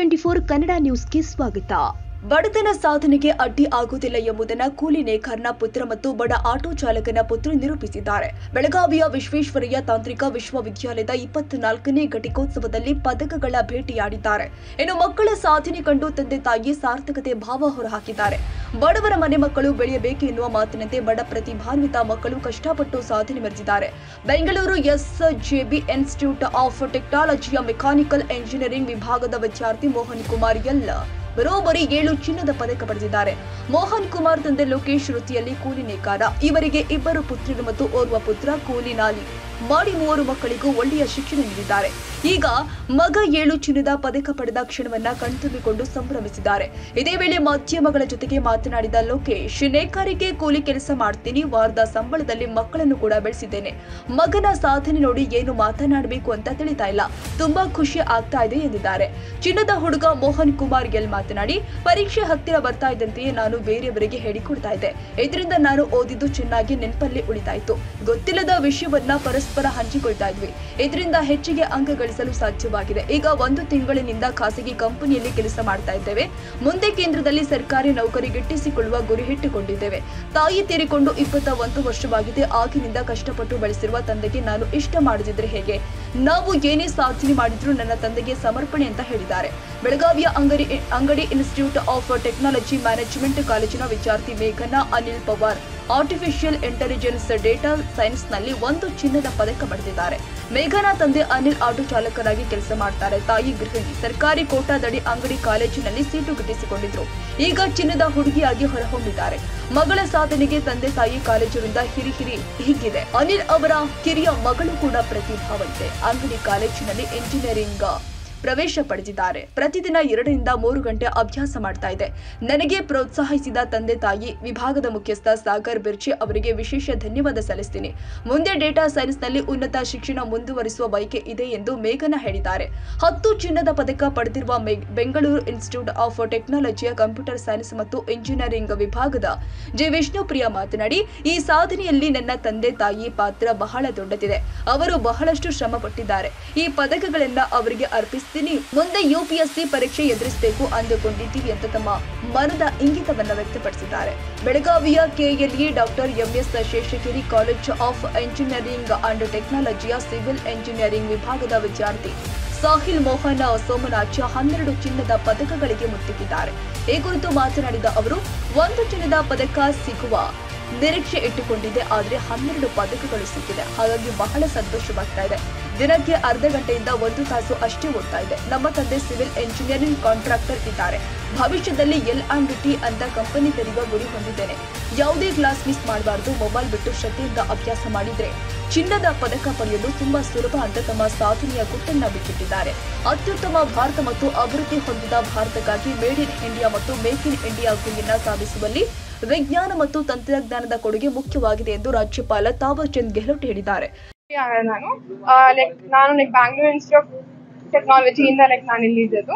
Twenty four Kannada ನ್ಯೂಸ್ಗೆ ಸ್ವಾಗತ ಬಡತನ ಸಾಧನೆಗೆ ಅಡ್ಡಿ ಆಗುವುದಿಲ್ಲ ಎಂಬುದನ್ನು ಕೂಲಿ ನೇಕಾರನ ಪುತ್ರ ಮತ್ತು ಬಡ ಆಟೋ ಚಾಲಕನ ಪುತ್ರ ನಿರೂಪಿಸಿದ್ದಾರೆ ಬೆಳಗಾವಿಯ ವಿಶ್ವೇಶ್ವರಯ್ಯ ತಾಂತ್ರಿಕ ವಿಶ್ವವಿದ್ಯಾಲಯದ ಇಪ್ಪತ್ನಾಲ್ಕನೇ ಘಟಿಕೋತ್ಸವದಲ್ಲಿ ಪದಕಗಳ ಭೇಟಿಯಾಡಿದ್ದಾರೆ ಇನ್ನು ಮಕ್ಕಳ ಸಾಧನೆ ಕಂಡು ತಂದೆ ತಾಯಿ ಸಾರ್ಥಕತೆ ಭಾವ ಹೊರಹಾಕಿದ್ದಾರೆ ಬಡವರ ಮನೆ ಮಕ್ಕಳು ಬೆಳೆಯಬೇಕು ಎನ್ನುವ ಮಾತಿನಂತೆ ಬಡ ಪ್ರತಿಭಾನ್ವಿತ ಮಕ್ಕಳು ಕಷ್ಟಪಟ್ಟು ಸಾಧನೆ ಮೆರೆದಿದ್ದಾರೆ ಬೆಂಗಳೂರು ಎಸ್ಜೆಬಿ ಇನ್ಸ್ಟಿಟ್ಯೂಟ್ ಆಫ್ ಟೆಕ್ನಾಲಜಿಯ ಮೆಕ್ಯಾನಿಕಲ್ ಎಂಜಿನಿಯರಿಂಗ್ ವಿಭಾಗದ ವಿದ್ಯಾರ್ಥಿ ಮೋಹನ್ ಕುಮಾರ್ ಎಲ್ಲ ಬರೋಬ್ಬರಿ ಏಳು ಚಿನ್ನದ ಪದಕ ಪಡೆದಿದ್ದಾರೆ ಮೋಹನ್ ಕುಮಾರ್ ತಂದೆ ಲೋಕೇಶ್ ವೃತ್ತಿಯಲ್ಲಿ ಕೂಲಿ ನೇಕಾರ ಇವರಿಗೆ ಇಬ್ಬರು ಪುತ್ರರು ಮತ್ತು ಓರ್ವ ಪುತ್ರ ಕೂಲಿ ನಾಲಿ ಮಾಡಿ ಮೂವರು ಮಕ್ಕಳಿಗೂ ಒಳ್ಳೆಯ ಶಿಕ್ಷಣ ನೀಡಿದ್ದಾರೆ ಈಗ ಮಗ ಏಳು ಚಿನ್ನದ ಪದಕ ಪಡೆದ ಕ್ಷಣವನ್ನ ಕಣ್ತುಂಬಿಕೊಂಡು ಸಂಭ್ರಮಿಸಿದ್ದಾರೆ ಇದೇ ವೇಳೆ ಮಾಧ್ಯಮಗಳ ಜೊತೆಗೆ ಮಾತನಾಡಿದ ಲೋಕೇಶ್ ನೇಕಾರಿಕೆ ಕೂಲಿ ಕೆಲಸ ಮಾಡ್ತೀನಿ ವಾರದ ಸಂಬಳದಲ್ಲಿ ಮಕ್ಕಳನ್ನು ಕೂಡ ಬೆಳೆಸಿದ್ದೇನೆ ಮಗನ ಸಾಧನೆ ನೋಡಿ ಏನು ಮಾತನಾಡಬೇಕು ಅಂತ ತಿಳಿತಾ ಇಲ್ಲ ತುಂಬಾ ಖುಷಿ ಆಗ್ತಾ ಇದೆ ಎಂದಿದ್ದಾರೆ ಚಿನ್ನದ ಹುಡುಗ ಮೋಹನ್ ಕುಮಾರ್ ಎಲ್ ಮಾತನಾಡಿ ಪರೀಕ್ಷೆ ಹತ್ತಿರ ಬರ್ತಾ ಇದ್ದಂತೆಯೇ ನಾನು ಬೇರೆಯವರಿಗೆ ಹೇಳಿಕೊಡ್ತಾ ಇದ್ದೆ ಇದರಿಂದ ನಾನು ಓದಿದ್ದು ಚೆನ್ನಾಗಿ ನೆನಪಲ್ಲಿ ಉಳಿತಾಯಿತು ಗೊತ್ತಿಲ್ಲದ ವಿಷಯವನ್ನ ಪರಸ್ಪರ ಹಂಚಿಕೊಳ್ತಾ ಇದ್ವಿ ಇದರಿಂದ ಹೆಚ್ಚಿಗೆ ಅಂಕ ಗಳಿಸಲು ಸಾಧ್ಯವಾಗಿದೆ ಈಗ ಒಂದು ತಿಂಗಳಿನಿಂದ ಖಾಸಗಿ ಕಂಪನಿಯಲ್ಲಿ ಕೆಲಸ ಮಾಡ್ತಾ ಇದ್ದೇವೆ ಮುಂದೆ ಕೇಂದ್ರದಲ್ಲಿ ಸರ್ಕಾರಿ ನೌಕರಿ ಗಿಟ್ಟಿಸಿಕೊಳ್ಳುವ ಗುರಿ ಇಟ್ಟುಕೊಂಡಿದ್ದೇವೆ ತಾಯಿ ತೀರಿಕೊಂಡು ಇಪ್ಪತ್ತ ಒಂದು ವರ್ಷವಾಗಿದೆ ಆಗಿನಿಂದ ಕಷ್ಟಪಟ್ಟು ಬೆಳೆಸಿರುವ ತಂದೆಗೆ ನಾನು ಇಷ್ಟ ಮಾಡದಿದ್ರೆ ಹೇಗೆ ನಾವು ಏನೇ ಸಾಧನೆ ಮಾಡಿದ್ರು ನನ್ನ ತಂದೆಗೆ ಸಮರ್ಪಣೆ ಅಂತ ಹೇಳಿದ್ದಾರೆ ಬೆಳಗಾವಿಯ ಅಂಗಡಿ ಅಂಗಡಿ ಇನ್ಸ್ಟಿಟ್ಯೂಟ್ ಆಫ್ ಟೆಕ್ನಾಲಜಿ ಮ್ಯಾನೇಜ್ಮೆಂಟ್ ಕಾಲೇಜಿನ ವಿದ್ಯಾರ್ಥಿ ಮೇಘನಾ Anil Pawar artificial intelligence data ಸೈನ್ಸ್ನಲ್ಲಿ ಒಂದು ಚಿನ್ನದ ಪದಕ ಪಡೆದಿದ್ದಾರೆ ಮೇಘನಾ ತಂದೆ ಅನಿಲ್ ಆಟೋ ಚಾಲಕರಾಗಿ ಕೆಲಸ ಮಾಡ್ತಾರೆ ತಾಯಿ ಗೃಹಿಣಿ ಸರ್ಕಾರಿ ಕೋಟಾದಡಿ ಅಂಗಡಿ ಕಾಲೇಜಿನಲ್ಲಿ ಸೀಟು ಗಿಟ್ಟಿಸಿಕೊಂಡಿದ್ರು ಈಗ ಚಿನ್ನದ ಹುಡುಗಿಯಾಗಿ ಹೊರಹೊಮ್ಮಿದ್ದಾರೆ ಮಗಳ ಸಾಧನೆಗೆ ತಂದೆ ತಾಯಿ ಕಾಲೇಜಿನಿಂದ ಹಿರಿ ಹಿರಿ ಹೀಗಿದೆ ಅನಿಲ್ ಅವರ ಕಿರಿಯ ಮಗಳು ಕೂಡ ಪ್ರತಿಭಾವಂತೆ ಅಂಗಡಿ ಕಾಲೇಜಿನಲ್ಲಿ ಇಂಜಿನಿಯರಿಂಗ್ ಪ್ರವೇಶ ಪಡೆದಿದ್ದಾರೆ ಪ್ರತಿದಿನ ಎರಡರಿಂದ ಮೂರು ಗಂಟೆ ಅಭ್ಯಾಸ ಮಾಡ್ತಾ ಇದೆ ನನಗೆ ಪ್ರೋತ್ಸಾಹಿಸಿದ ತಂದೆ ತಾಯಿ ವಿಭಾಗದ ಮುಖ್ಯಸ್ಥ ಸಾಗರ್ ಬಿರ್ಚಿ ಅವರಿಗೆ ವಿಶೇಷ ಧನ್ಯವಾದ ಸಲ್ಲಿಸ್ತೀನಿ ಮುಂದೆ ಡೇಟಾ ಸೈನ್ಸ್ನಲ್ಲಿ ಉನ್ನತ ಶಿಕ್ಷಣ ಮುಂದುವರಿಸುವ ಬಯಕೆ ಇದೆ ಎಂದು ಮೇಘನ ಹೇಳಿದ್ದಾರೆ ಹತ್ತು ಚಿನ್ನದ ಪದಕ ಪಡೆದಿರುವ ಮೆ- ಬೆಂಗಳೂರು ಇನ್ಸ್ಟಿಟ್ಯೂಟ್ ಆಫ್ ಟೆಕ್ನಾಲಜಿಯ ಕಂಪ್ಯೂಟರ್ ಸೈನ್ಸ್ ಮತ್ತು ಇಂಜಿನಿಯರಿಂಗ್ ವಿಭಾಗದ ಜೆ ವಿಷ್ಣುಪ್ರಿಯ ಮಾತನಾಡಿ ಈ ಸಾಧನೆಯಲ್ಲಿ ನನ್ನ ತಂದೆ ತಾಯಿ ಪಾತ್ರ ಬಹಳ ದೊಡ್ಡದಿದೆ ಅವರು ಬಹಳಷ್ಟು ಶ್ರಮ ಪಟ್ಟಿದ್ದಾರೆ ಈ ಪದಕಗಳನ್ನ ಅವರಿಗೆ ಅರ್ಪಿಸ್ತೀನಿ ಮುಂದೆ ಯುಪಿಎಸ್ಸಿ ಪರೀಕ್ಷೆ ಎದುರಿಸಬೇಕು ಅಂದುಕೊಂಡಿದ್ದೀವಿ ಅಂತ ತಮ್ಮ ಮನದ ಇಂಗಿತವನ್ನ ವ್ಯಕ್ತಪಡಿಸಿದ್ದಾರೆ ಬೆಳಗಾವಿಯ KLE doctor MS Sheshagiri college of engineering and ಟೆಕ್ನಾಲಜಿಯ ಸಿವಿಲ್ ಎಂಜಿನಿಯರಿಂಗ್ ವಿಭಾಗದ ವಿದ್ಯಾರ್ಥಿ ಸಾಹಿಲ್ ಮೋಹನ್ ಸೋಮನಾಚ ಹನ್ನೆರಡು ಚಿನ್ನದ ಪದಕಗಳಿಗೆ ಮುತ್ತಿಟ್ಟಿದ್ದಾರೆ ಈ ಕುರಿತು ಮಾತನಾಡಿದ ಅವರು ಒಂದು ಚಿನ್ನದ ಪದಕ ಸಿಗುವ ನಿರೀಕ್ಷೆ ಇಟ್ಟುಕೊಂಡಿದ್ದೆ ಆದ್ರೆ ಹನ್ನೆರಡು ಪದಕಗಳು ಸಿಕ್ಕಿದೆ ಹಾಗಾಗಿ ಬಹಳ ಸಂತೋಷವಾಗ್ತಾ ಇದೆ ದಿನಕ್ಕೆ ಅರ್ಧ ಗಂಟೆಯಿಂದ ಒಂದು ತಾಸು ಅಷ್ಟೇ ಓದ್ತಾ ಇದೆ ನಮ್ಮ ತಂದೆ ಸಿವಿಲ್ ಎಂಜಿನಿಯರಿಂಗ್ ಕಾಂಟ್ರಾಕ್ಟರ್ ಇದ್ದಾರೆ ಭವಿಷ್ಯದಲ್ಲಿ ಎಲ್ ಅಂಡ್ ಟಿ ಅಂತ ಕಂಪನಿ ತೆರೆಯುವ ಗುರಿ ಹೊಂದಿದ್ದೇನೆ ಯಾವುದೇ ಕ್ಲಾಸ್ ಮಿಸ್ ಮಾಡಬಾರ್ದು ಮೊಬೈಲ್ ಬಿಟ್ಟು ಶ್ರದ್ಧೆಯಿಂದ ಅಭ್ಯಾಸ ಮಾಡಿದ್ರೆ ಚಿನ್ನದ ಪದಕ ಪಡೆಯಲು ತುಂಬಾ ಸುಲಭ ಅಂತ ತಮ್ಮ ಸಾಧನೆಯ ಗುಟ್ಟನ್ನ ಬಿಚ್ಚಿಟ್ಟಿದ್ದಾರೆ ಅತ್ಯುತ್ತಮ ಭಾರತ ಮತ್ತು ಅಭಿವೃದ್ಧಿ ಹೊಂದಿದ ಭಾರತಕ್ಕಾಗಿ ಮೇಡ್ ಇನ್ ಇಂಡಿಯಾ ಮತ್ತು ಮೇಕ್ ಇನ್ ಇಂಡಿಯಾ ಗುರಿಯನ್ನ ಸಾಧಿಸುವಲ್ಲಿ ವಿಜ್ಞಾನ ಮತ್ತು ತಂತ್ರಜ್ಞಾನದ ಕೊಡುಗೆ ಮುಖ್ಯವಾಗಿದೆ ಎಂದು ರಾಜ್ಯಪಾಲ ತಾವರ್ ಚಂದ್ ಗೆಹ್ಲೋಟ್ ಹೇಳಿದ್ದಾರೆ ಆಗ ನಾನು ಲೈಕ್ ನಾನು ಲೈಕ್ ಬ್ಯಾಂಗ್ಳೂರ್ ಇನ್ಸ್ಟಿಟ್ಯೂಟ್ ಆಫ್ ಟೆಕ್ನಾಲಜಿಯಿಂದ ಲೈಕ್ ನಾನು ಇಲ್ಲಿ ಇದ್ದದ್ದು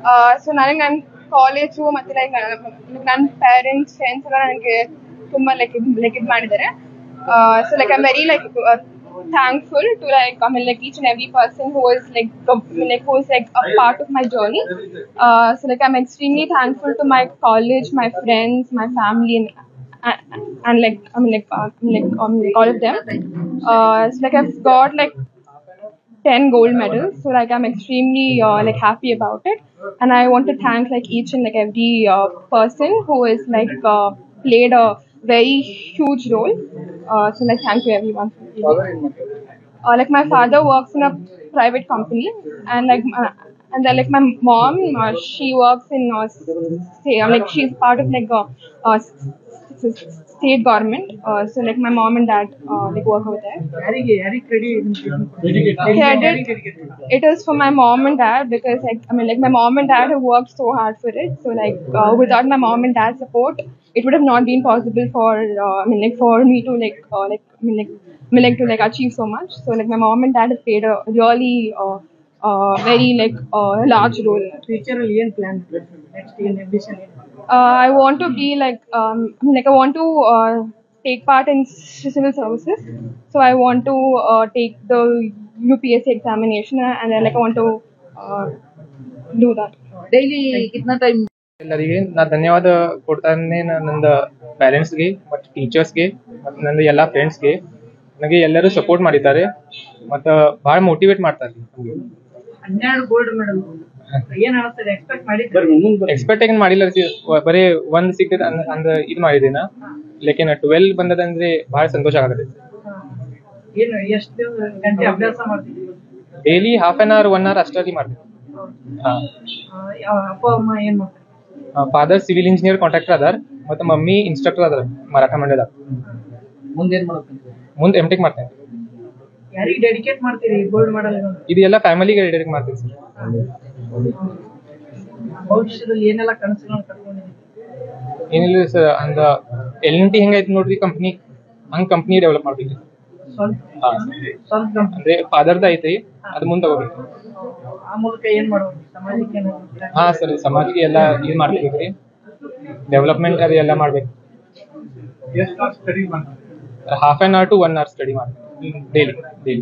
ಸೊ ನನಗೆ ನನ್ನ ಕಾಲೇಜು ಮತ್ತು ಲೈಕ್ ನನ್ನ ಪೇರೆಂಟ್ಸ್ ಫ್ರೆಂಡ್ಸ್ ಎಲ್ಲ ನನಗೆ ತುಂಬ ಲೈಕ್ ಲೈಕ್ ಇದು ಮಾಡಿದ್ದಾರೆ so like I very like thankful to like I mean like each and every person who is like the- like who is like a part of my journey. Uh, so like I'm extremely thankful to my college, my friends, my family, and and, and like I mean like uh, I mean, like, um, like all of them. Uh, so like I've got like 10 gold medals so like i'm extremely uh, like happy about it and i want to thank like each and like every uh, person who is like uh, played a very huge role uh, so like thank you everyone uh, like my father works in a private company and like uh, and then like my mom uh, she works in uh, say uh, like she's part of like a uh, s- s- state government uh, so like my mom and dad uh, like work over there ಯಾರಿಗೆ ಯಾರಿಗೆ credit credit it is for my mom and dad because like I mean like my mom and dad have worked so hard for it. So like uh, without my mom and dad's support, it would have not been possible for uh, I mean like for me to like uh, like I mean like I mean like to like achieve so much. So like my mom and dad have played a really uh, uh, very like uh, large role. in it. Future ಅಲ್ಲಿ ಏನ್ plan next ಏನ್ ambition ಏನು Uh, I want to be like um, I mean, like I want to uh, take part in civil services. So I want to uh, take the UPSC examination and then like I want to uh, do that. Daily ಕಿತ್ನಾ time ಎಲ್ಲರಿಗೆ ನಾ ಧನ್ಯವಾದ ಕೊಡ್ತಾನೆ ನನ್ನ ಪೇರೆಂಟ್ಸ್ಗೆ ಮತ್ತು ಟೀಚರ್ಸ್ಗೆ ಮತ್ತು ನನ್ನ ಎಲ್ಲ ಫ್ರೆಂಡ್ಸ್ಗೆ ನನಗೆ ಎಲ್ಲರೂ ಸಪೋರ್ಟ್ ಮಾಡಿದ್ದಾರೆ ಮತ್ತು ಭಾಳ ಮೋಟಿವೇಟ್ ಮಾಡ್ತಾರೆ ನಮಗೆ ಹನ್ನೆರಡು ಗೋಲ್ಡ್ ಮೆಡಲ್ ಏನ್ ಅನಿಸ್ತದೆ ಎಕ್ಸ್ಪೆಕ್ಟ್ ಮಾಡಿದ್ರೆ ಎಕ್ಸ್ಪೆಕ್ಟ್ ಏನು ಮಾಡಿಲ್ಲ ಸಿ- ಬರೀ ಒಂದ್ ಸಿಕ್ಕಿದ ಅಂದ್ ಅಂದ ಇದು ಮಾಡಿದೆ ನಾ ಲೇಕಿನ್ ಟ್ವೆಲ್ ಬಂದದಂದ್ರೆ ಭಾಳ ಸಂತೋಷ ಆಗುತ್ತೆ ಏನು ಎಷ್ಟು ಗಂಟೆ ಅಭ್ಯಾಸ ಮಾಡ್ತಿದ್ದೀವಿ daily half an hour one hour ಅಷ್ಟರಲ್ಲಿ ಮಾಡ್ತೀನಿ ಹಾಂ ಅಪ್ಪ ಅಮ್ಮ ಏನ್ ಮಾಡ್ತಾರೆ ಫಾದರ್ ಸಿವಿಲ್ ಇಂಜಿನಿಯರ್ ಕಾಂಟ್ರಾಕ್ಟರ್ ಅದಾರ ಮತ್ತು ಮಮ್ಮಿ ಇನ್ಸ್ಟ್ರಕ್ಟರ್ ಅದಾರ ಮರಾಠ ಮಂಡ್ಯದಾಗ ಮುಂದೇನ್ ಮಾಡ್ಬೇಕು ಮುಂದೆ ಎಮ್ ಟೆಕ್ ಮಾಡ್ತೇನೆ ಯಾರಿಗೆ ಡೆಡಿಕೇಟ್ ಮಾಡ್ತೀರಿ ಗೋಲ್ಡ್ ಮೆಡಲ್ ಇದು ಎಲ್ಲ ಫ್ಯಾಮಿಲಿಗೆ ಡೈರೆಕ್ಟ್ ಮಾಡ್ತೀನಿ ಸರ್ ಭವಿಷ್ಯದಲ್ಲಿ ಏನೆಲ್ಲ ಕನಸುಗಳನ್ನ ಕಟ್ಕೊಂಡಿದ್ದೀವಿ ಏನಿಲ್ಲ ಸರ್ ಅಂದ ಎಲ್ ಎನ್ ಟಿ ಹೆಂಗೈತಿ ನೋಡ್ರಿ ಕಂಪ್ನಿ ಹಂಗ್ ಕಂಪ್ನಿ ಡೆವಲಪ್ ಮಾಡ್ಬೇಕು ಸ್ವಂತ ಹಾ. ಸ್ವಂತ company. ಅಂದ್ರೆ ಫಾದರ್ದ ಐತಿ ಅದ್ ಮುಂದೆ ತಗೋಬೇಕು ಆ ಮೂಲಕ ಏನ್ ಮಾಡ್ಬೇಕು ಸಮಾಜಕ್ಕೆ ಏನಾದ್ರು ಹಾ ಸರ್ ಸಮಾಜಕ್ಕೆ ಎಲ್ಲ ಇದು ಮಾಡ್ಬೇಕ್ರಿ ಡೆವಲಪ್ಮೆಂಟ್ ಅದು ಎಲ್ಲ ಮಾಡ್ಬೇಕು half an hour to one hour study ಮಾಡ್ಬೇಕು ಡೈಲಿ ಡೈಲಿ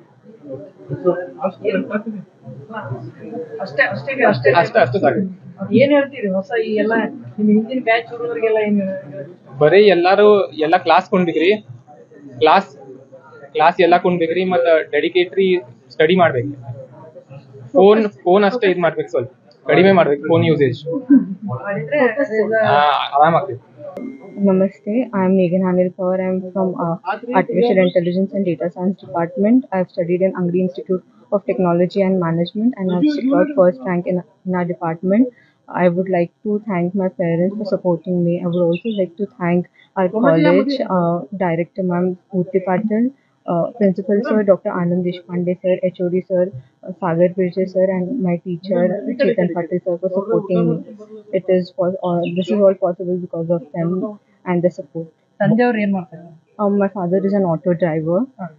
ಅಷ್ಟೇ ಅಷ್ಟೇ ಅಷ್ಟೇ ಅಷ್ಟೇ ಅಷ್ಟೇ ಸಾಕು ಏನ್ ಹೇಳ್ತೀರಿ ಹೊಸ ಈ ಎಲ್ಲ ನಿಮ್ ಹಿಂದಿನ ಬ್ಯಾಚ್ ಹುಡುಗರಿಗೆಲ್ಲ ಏನ್ ಹೇಳ್ತೀರಿ? ಬರೀ ಎಲ್ಲಾರು ಎಲ್ಲ ಕ್ಲಾಸ್ ಕೊಂಡ್ಬೇಕ್ರಿ ಕ್ಲಾಸ್ ಕ್ಲಾಸ್ ಎಲ್ಲ ಕೊಂಡ್ಬೇಕ್ರಿ ಮತ್ತ ಡೆಡಿಕೇಟ್ರಿ ಸ್ಟಡಿ ಮಾಡ್ಬೇಕು ಫೋನ್ ಫೋನ್ ಅಷ್ಟೇ ಇದು ಮಾಡ್ಬೇಕು ಸ್ವಲ್ಪ ಕಡಿಮೆ ಮಾಡ್ಬೇಕು ಫೋನ್ ಯೂಸೇಜ್ ಮಾಡಿದ್ರೆ ಆರಾಮ್ ಆಗ್ತೈತಿ Namaste, I am Megan Hanil Kaur. I am from uh, Artificial Intelligence and Data Science Department. I have studied in Angri Institute of Technology and Management and I have secured first rank in, in our department. I would like to thank my parents for supporting me. I would also like to thank our college uh, director, Ma'am Uti Patil, uh, principal sir, Dr. Anand Deshpande sir, HOD sir, uh, Sagar Birje sir, and my teacher Chetan Patil sir for supporting me. It is for uh, this is all possible because of them and the support. ತಂದೆಯವ್ರು ಏನ್ ಮಾಡ್ತಾರೆ Um, my father is an auto driver,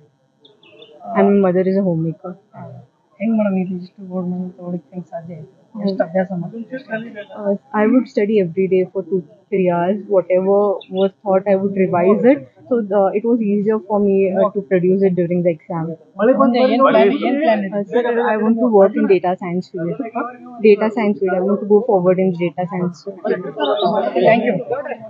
and my mother is a homemaker. ಹೆಂಗ್ madam ಇದು ಇಷ್ಟು gold medal ತಗೊಳಿಕ್ ಹೆಂಗ್ ಸಾಧ್ಯ ಆಯ್ತು ಎಷ್ಟು ಅಭ್ಯಾಸ ಮಾಡ್ತೀವಿ Uh, I would study every day for two three hours. Whatever was thought, I would revise it. So the, it was easier for me uh, to produce it during the exam. ಮುಂದೆ ಏನ್ plan ಏನ್ plan ಇದೆ Uh, sir, I want to work in data science field. Data science field. I want to go forward in data science. Thank you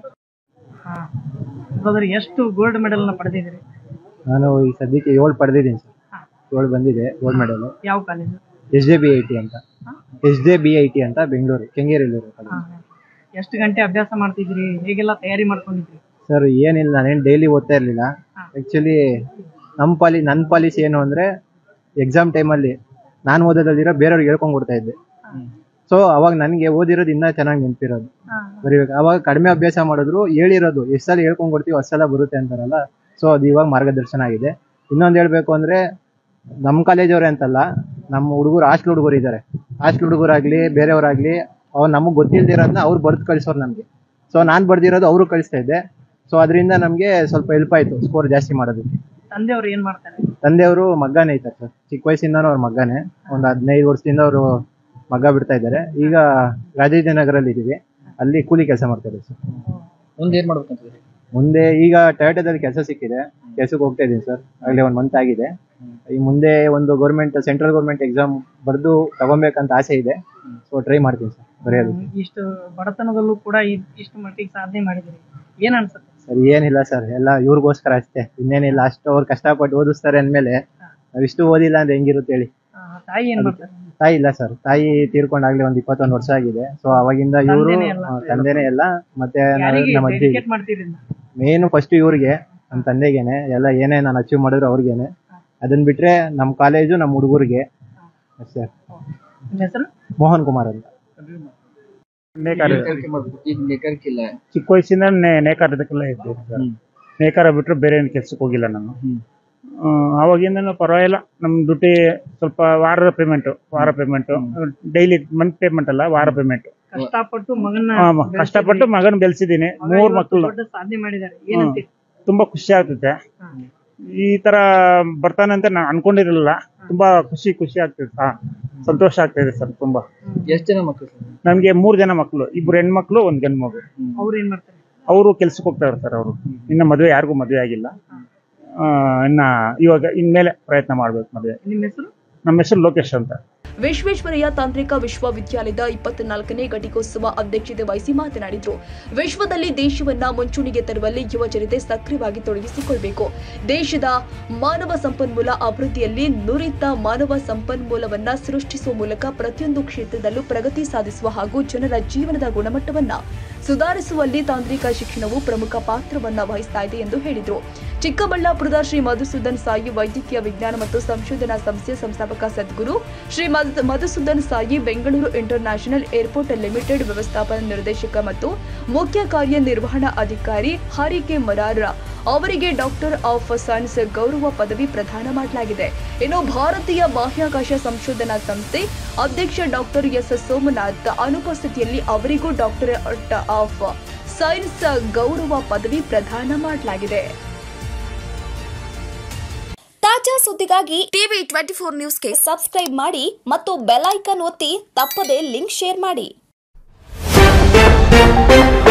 ಹಾ brother ಎಷ್ಟು gold medal ನ ಪಡೆದಿದ್ದೀರಿ ನಾನು ಈ ಸದ್ಯಕ್ಕೆ ಏಳು ಪಡೆದಿದ್ದೀನಿ ಸರ್ ಏಳು ಬಂದಿದೆ ಗೋಲ್ಡ್ ಮೆಡಲ್ ಯಾವ college S J B I T ಅಂತ S J B I T ಅಂತ ಬೆಂಗಳೂರು ಕೆಂಗೇರಿಯಲ್ಲಿರೋ ಹಾ ಎಷ್ಟು ಗಂಟೆ ಅಭ್ಯಾಸ ಮಾಡ್ತಿದ್ರಿ ಹೇಗೆಲ್ಲ ತಯಾರಿ ಮಾಡ್ಕೊಂಡಿದ್ರಿ ಸರ್ ಏನಿಲ್ಲ ನಾನೇನು ಡೈಲಿ ಓದ್ತಾ ಇರಲಿಲ್ಲ ಆ್ಯಕ್ಚುಲಿ ನಮ್ಮ ಪಾಲಿ ನನ್ನ ಪಾಲಿಸಿ ಏನು ಅಂದರೆ ಎಕ್ಸಾಮ್ ಟೈಮಲ್ಲಿ ನಾನು ಓದೋದಲ್ಲಿರೋ ಬೇರೆಯವ್ರಿಗೆ ಹೇಳ್ಕೊಂಡು ಕೊಡ್ತಾ ಇದ್ದೆ ಸೊ ಅವಾಗ ನನಗೆ ಓದಿರೋದು ಇನ್ನೂ ಚೆನ್ನಾಗಿ ನೆನಪಿರೋದು ಬರೀಬೇಕು ಅವಾಗ ಕಡಿಮೆ ಅಭ್ಯಾಸ ಮಾಡಿದ್ರು ಹೇಳಿರೋದು ಎಷ್ಟು ಸಲ ಹೇಳ್ಕೊಂಡು ಕೊಡ್ತೀವಿ ಅಷ್ಟು ಸಲ ಬರುತ್ತೆ ಅಂತಾರಲ್ಲ ಸೊ ಅದು ಇವಾಗ ಮಾರ್ಗದರ್ಶನ ಆಗಿದೆ ಇನ್ನೊಂದು ಹೇಳಬೇಕು ಅಂದರೆ ನಮ್ಮ ಕಾಲೇಜವ್ರೆ ಅಂತಲ್ಲ ನಮ್ಮ ಹುಡುಗರು ಹಾಸ್ಟ್ಲ್ ಹುಡುಗರು ಇದ್ದಾರೆ ಹಾಸ್ಟ್ಲ್ ಹುಡುಗರಾಗಲಿ ಬೇರೆಯವರಾಗಲಿ ಅವ್ರು ನಮಗೆ ಗೊತ್ತಿಲ್ದಿರೋದನ್ನ ಅವ್ರು ಬರ್ದು ಕಳಿಸೋರು ನಮಗೆ ಸೊ ನಾನು ಬರ್ದಿರೋದು ಅವರು ಕಳಿಸ್ತಾ ಇದ್ದೆ ಸೊ ಅದರಿಂದ ನಮಗೆ ಸ್ವಲ್ಪ ಹೆಲ್ಪ್ ಆಯಿತು ಸ್ಕೋರ್ ಜಾಸ್ತಿ ಮಾಡೋದಕ್ಕೆ ತಂದೆಯವ್ರು ಏನ್ ಮಾಡ್ತಾರೆ ತಂದೆಯವರು ಮಗ್ಗನೇ ಇದ್ದಾರೆ ಸರ್ ಚಿಕ್ಕ ವಯಸ್ಸಿಂದನೂ ಅವ್ರ ಮಗ್ಗನೇ ಒಂದು ಹದಿನೈದು ವರ್ಷದಿಂದ ಅವರು ಮಗ್ಗ ಬಿಡ್ತಾ ಇದ್ದಾರೆ ಈಗ ರಾಜಾಜಿನಗರಲ್ಲಿ ಇದ್ದೀವಿ ಅಲ್ಲಿ ಕೂಲಿ ಕೆಲಸ ಮಾಡ್ತಾರೆ ಸರ್ ಮುಂದೆ ಏನ್ ಮಾಡ್ಬೇಕಂತ ಮುಂದೆ ಈಗ ಟೊಯೋಟೋದಲ್ಲಿ ಕೆಲಸ ಸಿಕ್ಕಿದೆ ಕೆಲಸಕ್ಕೆ ಹೋಗ್ತಾ ಇದ್ದೀನಿ ಸರ್ ಆಗಲೇ ಒಂದು ಮಂತ್ ಆಗಿದೆ ಈ ಮುಂದೆ ಒಂದು ಗೌರ್ಮೆಂಟ್ ಸೆಂಟ್ರಲ್ ಗೌರ್ಮೆಂಟ್ ಎಕ್ಸಾಮ್ ಬರೆದು ತಗೊಬೇಕಂತ ಆಸೆ ಇದೆ ಸೊ ಟ್ರೈ ಮಾಡ್ತೀನಿ ಸರ್ ಬರೆಯೋದಕ್ಕೆ ಇಷ್ಟು ಬಡತನದಲ್ಲೂ ಕೂಡ ಇ- ಇಷ್ಟು ಮಟ್ಟಿಗೆ ಸಾಧನೆ ಮಾಡಿದ್ರಿ ಏನ್ ಅನ್ಸುತ್ತೆ ಸರ್ ಏನಿಲ್ಲ ಸರ್ ಎಲ್ಲ ಇವ್ರಿಗೋಸ್ಕರ ಅಷ್ಟೇ ಇನ್ನೇನಿಲ್ಲ ಅಷ್ಟು ಅವ್ರು ಕಷ್ಟಪಟ್ಟು ಓದಿಸ್ತಾರೆ ಅಂದಮೇಲೆ ನಾವು ಇಷ್ಟು ಓದಿಲ್ಲ ಅಂದ್ರೆ ಹೆಂಗಿರುತ್ತೆ ಹೇಳಿ ಆ, ತಾಯಿ ಏನ್ ಮಾಡ್ತಾರೆ ತಾಯಿ ಇಲ್ಲ ಸರ್ ತಾಯಿ ತೀರ್ಕೊಂಡಾಗ್ಲೇ ಒಂದು ಇಪ್ಪತ್ತೊಂದು ವರ್ಷ ಆಗಿದೆ ಸೊ ಅವಾಗಿಂದ ಇವರು ತಂದೆನೇ ಎಲ್ಲ? ತಂದೆನೇ ಎಲ್ಲ ಮತ್ತೆ ನನ್ನ- ಯಾರಿಗೆ ನಮ್ಮ ಅಜ್ಜಿ ಡೆಡಿಕೇಟ್ ಮಾಡ್ತೀರಿ ಮೇನು ಫಸ್ಟ್ ಇವ್ರಿಗೆ ನಮ್ಮ ತಂದೆಗೇನೆ ಎಲ್ಲ ಏನೇ ನಾನು ಅಚೀವ್ ಮಾಡಿದ್ರು ಅವ್ರಿಗೇನೆ ಅದನ್ನ ಬಿಟ್ರೆ ನಮ್ಮ ಕಾಲೇಜು ನಮ್ಮ ಹುಡುಗರಿಗೆ ಅಷ್ಟೇ ನಿಮ್ಮ ಹೆಸರು ಮೋಹನ್ ಕುಮಾರ್ ಅಂತ ನೇಕಾರ ಚಿಕ್ಕ ವಯಸ್ಸಿಂದ ನೇ- ನೇಕಾರದಕ್ಕೆಲ್ಲ ಇದ್ದೆ ಸರ್ ನೇಕಾರ ಬಿಟ್ರೆ ಬೇರೆ ಏನು ಕೆಲ್ಸಕ್ಕೆ ಹೋಗಿಲ್ಲ ನಾನು ಆ, ಅವಾಗಿಂದ ಪರವಾಗಿಲ್ಲ ನಮ್ಮ ದುಡ್ಡಿ ಸ್ವಲ್ಪ ವಾರದ ಪೇಮೆಂಟು ವಾರ ಪೇಮೆಂಟು ಡೈಲಿ ಮಂತ್ ಪೇಮೆಂಟ್ ಅಲ್ಲ ವಾರ ಪೇಮೆಂಟ್ ಕಷ್ಟಪಟ್ಟು ಮಗನ್ನ ಕಷ್ಟಪಟ್ಟು ಮಗನ ಬೆಳೆಸಿದ್ದೀನಿ ಮಗ ಮೂರ್ ಇವತ್ತು ಮಕ್ಕಳು ದೊಡ್ಡ ಸಾಧನೆ ಮಾಡಿದ್ದಾರೆ ಏನಂತೀರಿ ತುಂಬಾ ಖುಷಿ ಆಗ್ತೈತೆ ಈ ತರ ಬರ್ತಾನೆ ಅಂತ ನಾನು ಅನ್ಕೊಂಡಿರಲಿಲ್ಲ ತುಂಬಾ ಖುಷಿ ಖುಷಿ ಆಗ್ತದೆ ಹಾ ಸಂತೋಷ ಆಗ್ತಿದೆ ಸರ್ ತುಂಬಾ ಎಷ್ಟು ಜನ ಮಕ್ಕಳು ನಮ್ಗೆ ಮೂರ್ ಜನ ಮಕ್ಕಳು ಇಬ್ರು ಹೆಣ್ಮಕ್ಳು ಒಂದ್ ಗಂಡು ಮಗು ಅವ್ರು ಏನ್ ಮಾಡ್ತಾರೆ ಅವರು ಕೆಲ್ಸಕ್ಕೆ ಹೋಗ್ತಾ ಇರ್ತಾರೆ ಅವರು ಇನ್ನ ಮದುವೆ ಯಾರಿಗೂ ಮದುವೆ ಆಗಿಲ್ಲ ಆ, ಇನ್ನ ಇವಾಗ ಇನ್ಮೇಲೆ ಪ್ರಯತ್ನ ಮಾಡ್ಬೇಕು ಮದುವೆ ನಿಮ್ಮ ಹೆಸರು ನಮ್ಮ ಹೆಸರು ಲೋಕೇಶ್ ಅಂತ ವಿಶ್ವೇಶ್ವರಯ್ಯ ತಾಂತ್ರಿಕ ವಿಶ್ವವಿದ್ಯಾಲಯದ ಇಪ್ಪತ್ನಾಲ್ಕನೇ ಘಟಿಕೋತ್ಸವ ಅಧ್ಯಕ್ಷತೆ ವಹಿಸಿ ಮಾತನಾಡಿದರು ವಿಶ್ವದಲ್ಲಿ ದೇಶವನ್ನ ಮುಂಚೂಣಿಗೆ ತರುವಲ್ಲಿ ಯುವ ಜನತೆ ಸಕ್ರಿಯವಾಗಿ ತೊಡಗಿಸಿಕೊಳ್ಬೇಕು ದೇಶದ ಮಾನವ ಸಂಪನ್ಮೂಲ ಅಭಿವೃದ್ಧಿಯಲ್ಲಿ ನುರಿತ ಮಾನವ ಸಂಪನ್ಮೂಲವನ್ನ ಸೃಷ್ಟಿಸುವ ಮೂಲಕ ಪ್ರತಿಯೊಂದು ಕ್ಷೇತ್ರದಲ್ಲೂ ಪ್ರಗತಿ ಸಾಧಿಸುವ ಹಾಗೂ ಜನರ ಜೀವನದ ಗುಣಮಟ್ಟವನ್ನ ಸುಧಾರಿಸುವಲ್ಲಿ ತಾಂತ್ರಿಕ ಶಿಕ್ಷಣವು ಪ್ರಮುಖ ಪಾತ್ರವನ್ನ ವಹಿಸ್ತಾ ಇದೆ ಎಂದು ಹೇಳಿದರು ಚಿಕ್ಕಬಳ್ಳಾಪುರದ ಶ್ರೀ ಮಧುಸೂದನ್ ಸಾಯಿ ವೈದ್ಯಕೀಯ ವಿಜ್ಞಾನ ಮತ್ತು ಸಂಶೋಧನಾ ಸಂಸ್ಥೆ ಸಂಸ್ಥಾಪಕ Sadguru Shri Madhu- Madhusudan Sai Bengaluru international airport limited ವ್ಯವಸ್ಥಾಪನಾ ನಿರ್ದೇಶಕ ಮತ್ತು ಮುಖ್ಯ ಕಾರ್ಯನಿರ್ವಹಣಾ ಅಧಿಕಾರಿ ಹರಿಕೆ ಮರಾರ ಅವರಿಗೆ ಡಾಕ್ಟರ್ ಆಫ್ ಸೈನ್ಸ್ ಗೌರವ ಪದವಿ ಪ್ರದಾನ ಮಾಡಲಾಗಿದೆ ಇನ್ನು ಭಾರತೀಯ ಬಾಹ್ಯಾಕಾಶ ಸಂಶೋಧನಾ ಸಂಸ್ಥೆ ಅಧ್ಯಕ್ಷ ಡಾಕ್ಟರ್ ಎಸ್ ಸೋಮನಾಥ್ ಅನುಪಸ್ಥಿತಿಯಲ್ಲಿ ಅವರಿಗೂ ಡಾಕ್ಟರೇಟ್ ಆಫ್ ಸೈನ್ಸ್ ಗೌರವ ಪದವಿ ಪ್ರದಾನ ಮಾಡಲಾಗಿದೆ ತಾಜಾ ಸುದ್ದಿಗಾಗಿ ಟಿವಿ ಟ್ವೆಂಟಿ ಫೋರ್ ನ್ಯೂಸ್ಗೆ ಸಬ್ಸ್ಕ್ರೈಬ್ ಮಾಡಿ ಮತ್ತು ಬೆಲ್ ಐಕಾನ್ ಒತ್ತಿ ತಪ್ಪದೇ ಲಿಂಕ್ ಶೇರ್ ಮಾಡಿ